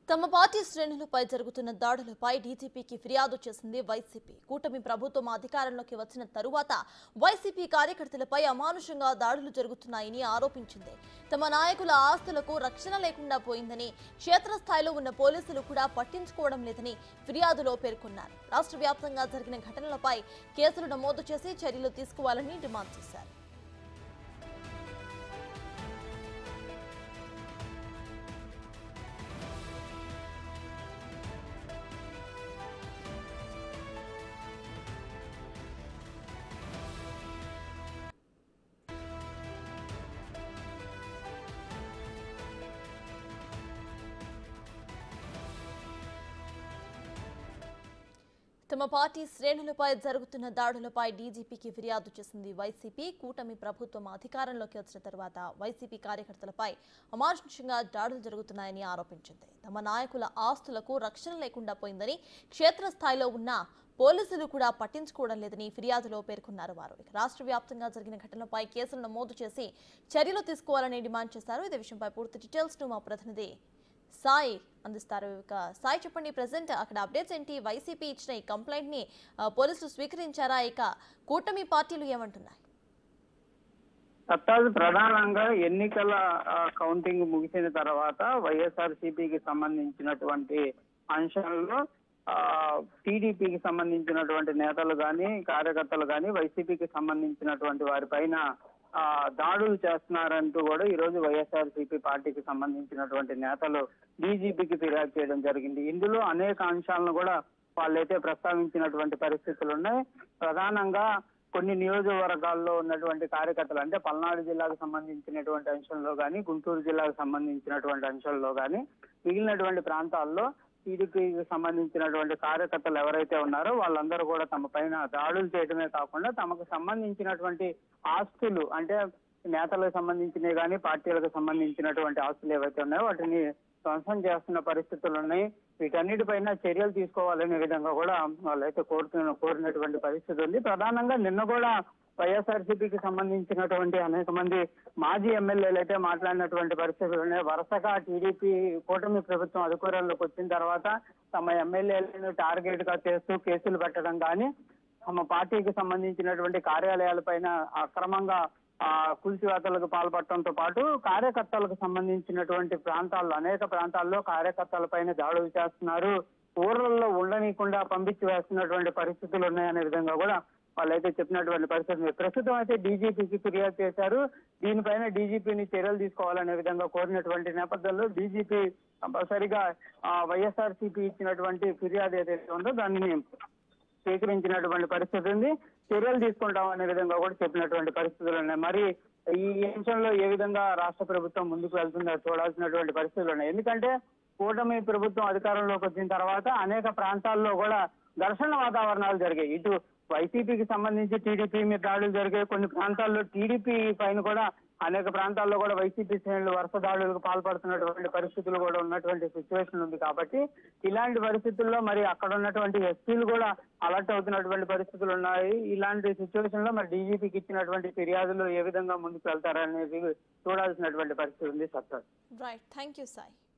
తమ పార్టీ శ్రేణులపై జరుగుతున్న దాడులపై డీజీపీకి ఫిర్యాదు చేసింది వైసీపీ కూటమి ప్రభుత్వం అధికారంలోకి వచ్చిన తరువాత వైసీపీ కార్యకర్తలపై అమానుషంగా దాడులు జరుగుతున్నాయని ఆరోపించింది తమ నాయకుల ఆస్తులకు రక్షణ లేకుండా పోయిందని క్షేత్రస్థాయిలో ఉన్న పోలీసులు కూడా పట్టించుకోవడం లేదని ఫిర్యాదులో పేర్కొన్నారు రాష్ట్ర వ్యాప్తంగా జరిగిన ఘటనలపై కేసులు నమోదు చేసి చర్యలు తీసుకోవాలని డిమాండ్ చేశారు తమ పార్టీ శ్రేణులపై జరుగుతున్న దాడులపై డీజీపీకి ఫిర్యాదు చేసింది వైసీపీ కూటమి ప్రభుత్వం అధికారంలోకి వచ్చిన తర్వాత వైసీపీ కార్యకర్తలపై అమానుషంగా దాడులు జరుగుతున్నాయని ఆరోపించింది తమ నాయకుల ఆస్తులకు రక్షణ లేకుండా పోయిందని క్షేత్రస్థాయిలో ఉన్న పోలీసులు కూడా పట్టించుకోవడం లేదని ఫిర్యాదులో పేర్కొన్నారు వారు ఇక రాష్ట్ర వ్యాప్తంగా జరిగిన ఘటనలపై కేసులు నమోదు చేసి చర్యలు తీసుకోవాలని డిమాండ్ చేశారు ఇదే విషయంపై పూర్తి డీటెయిల్స్ ను మా ప్రతినిధి సాయి అందిస్తారు ఇక సాయి చెప్పండి ప్రజెంట్ అక్కడ అప్డేట్స్ ఏంటి వైసీపీ ఇచ్చిన ఈ కంప్లైంట్ ని ఆ, పోలీసులు స్వీకరించారా ఇక కూటమి పార్టీలు ఏమంటున్నాయి సత్తాజ్ ప్రధానంగా ఎన్నికల ఆ, కౌంటింగ్ ముగిసిన తర్వాత వైఎస్ఆర్ కి సంబంధించినటువంటి అంశాల్లో టీడీపీకి సంబంధించినటువంటి నేతలు కానీ కార్యకర్తలు కానీ వైసీపీకి సంబంధించినటువంటి వారిపైన ఆ, దాడులు చేస్తున్నారంటూ కూడా ఈ రోజు వైఎస్ఆర్ సిపి పార్టీకి సంబంధించినటువంటి నేతలు డీజీపీకి ఫిర్యాదు చేయడం జరిగింది ఇందులో అనేక అంశాలను కూడా వాళ్ళైతే ప్రస్తావించినటువంటి పరిస్థితులు ఉన్నాయి ప్రధానంగా కొన్ని నియోజకవర్గాల్లో ఉన్నటువంటి కార్యకర్తలు అంటే పల్నాడు జిల్లాకు సంబంధించినటువంటి అంశంలో కానీ గుంటూరు జిల్లాకు సంబంధించినటువంటి అంశంలో కానీ మిగిలినటువంటి ప్రాంతాల్లో టీడీపీకి సంబంధించినటువంటి కార్యకర్తలు ఎవరైతే ఉన్నారో వాళ్ళందరూ కూడా తమ పైన దాడులు చేయడమే కాకుండా తమకు సంబంధించినటువంటి ఆస్తులు అంటే నేతలకు సంబంధించినవి కానీ పార్టీలకు సంబంధించినటువంటి ఆస్తులు ఏవైతే ఉన్నాయో వాటిని ధ్వంసం చేస్తున్న పరిస్థితులు ఉన్నాయి వీటన్నిటిపైన చర్యలు తీసుకోవాలనే విధంగా కూడా వాళ్ళైతే కోరుతున్న కోరినటువంటి పరిస్థితి ఉంది ప్రధానంగా నిన్న కూడా వైఎస్ఆర్సీపీకి సంబంధించినటువంటి అనేక మంది మాజీ ఎమ్మెల్యేలు అయితే మాట్లాడినటువంటి పరిస్థితులు ఉన్నాయి వరుసగా టీడీపీ కూటమి ప్రభుత్వం అధికారంలోకి వచ్చిన తర్వాత తమ ఎమ్మెల్యేలను టార్గెట్ గా చేస్తూ కేసులు పెట్టడం కానీ తమ పార్టీకి సంబంధించినటువంటి కార్యాలయాలపైన అక్రమంగా ఆ కూల్చివేతలకు పాల్పడటంతో పాటు కార్యకర్తలకు సంబంధించినటువంటి ప్రాంతాల్లో అనేక ప్రాంతాల్లో కార్యకర్తలపైన దాడులు చేస్తున్నారు ఊర్లలో ఉండనీయకుండా పంపించి వేస్తున్నటువంటి పరిస్థితులు ఉన్నాయనే విధంగా కూడా వాళ్ళైతే చెప్పినటువంటి పరిస్థితి ఉంది. ప్రస్తుతం అయితే డీజీపీకి ఫిర్యాదు చేశారు దీనిపైన డీజీపీని చర్యలు తీసుకోవాలనే విధంగా కోరినటువంటి నేపథ్యంలో డీజీపీ కంపల్సరిగా వైఎస్ఆర్ సిపి ఇచ్చినటువంటి ఫిర్యాదు ఏదైతే ఉందో దానిని స్వీకరించినటువంటి పరిస్థితి ఉంది చర్యలు తీసుకుంటాం అనే విధంగా కూడా చెప్పినటువంటి పరిస్థితులు ఉన్నాయి మరి ఈ అంశంలో ఏ విధంగా రాష్ట్ర ప్రభుత్వం ముందుకు వెళ్తుందో చూడాల్సినటువంటి పరిస్థితులు ఉన్నాయి ఎందుకంటే కూటమి ప్రభుత్వం అధికారంలోకి వచ్చిన తర్వాత అనేక ప్రాంతాల్లో కూడా ఘర్షణ వాతావరణాలు జరిగాయి ఇటు వైసీపీకి సంబంధించి టీడీపీ మీద దాడులు జరిగాయి కొన్ని ప్రాంతాల్లో టీడీపీ పైన కూడా అనేక ప్రాంతాల్లో కూడా వైసీపీ శ్రేణులు వరుస దాడులకు పాల్పడుతున్నటువంటి పరిస్థితులు కూడా ఉన్నటువంటి సిచ్యువేషన్ ఉంది కాబట్టి ఇలాంటి పరిస్థితుల్లో మరి అక్కడ ఉన్నటువంటి ఎస్పీలు కూడా అలర్ట్ అవుతున్నటువంటి పరిస్థితులు ఉన్నాయి ఇలాంటి సిచ్యువేషన్ లో మరి డీజీపీకి ఇచ్చినటువంటి ఫిర్యాదులు ఏ విధంగా ముందుకు వెళ్తారనేది చూడాల్సినటువంటి పరిస్థితి ఉంది సత్తా రైట్ థ్యాంక్ యూ సాయి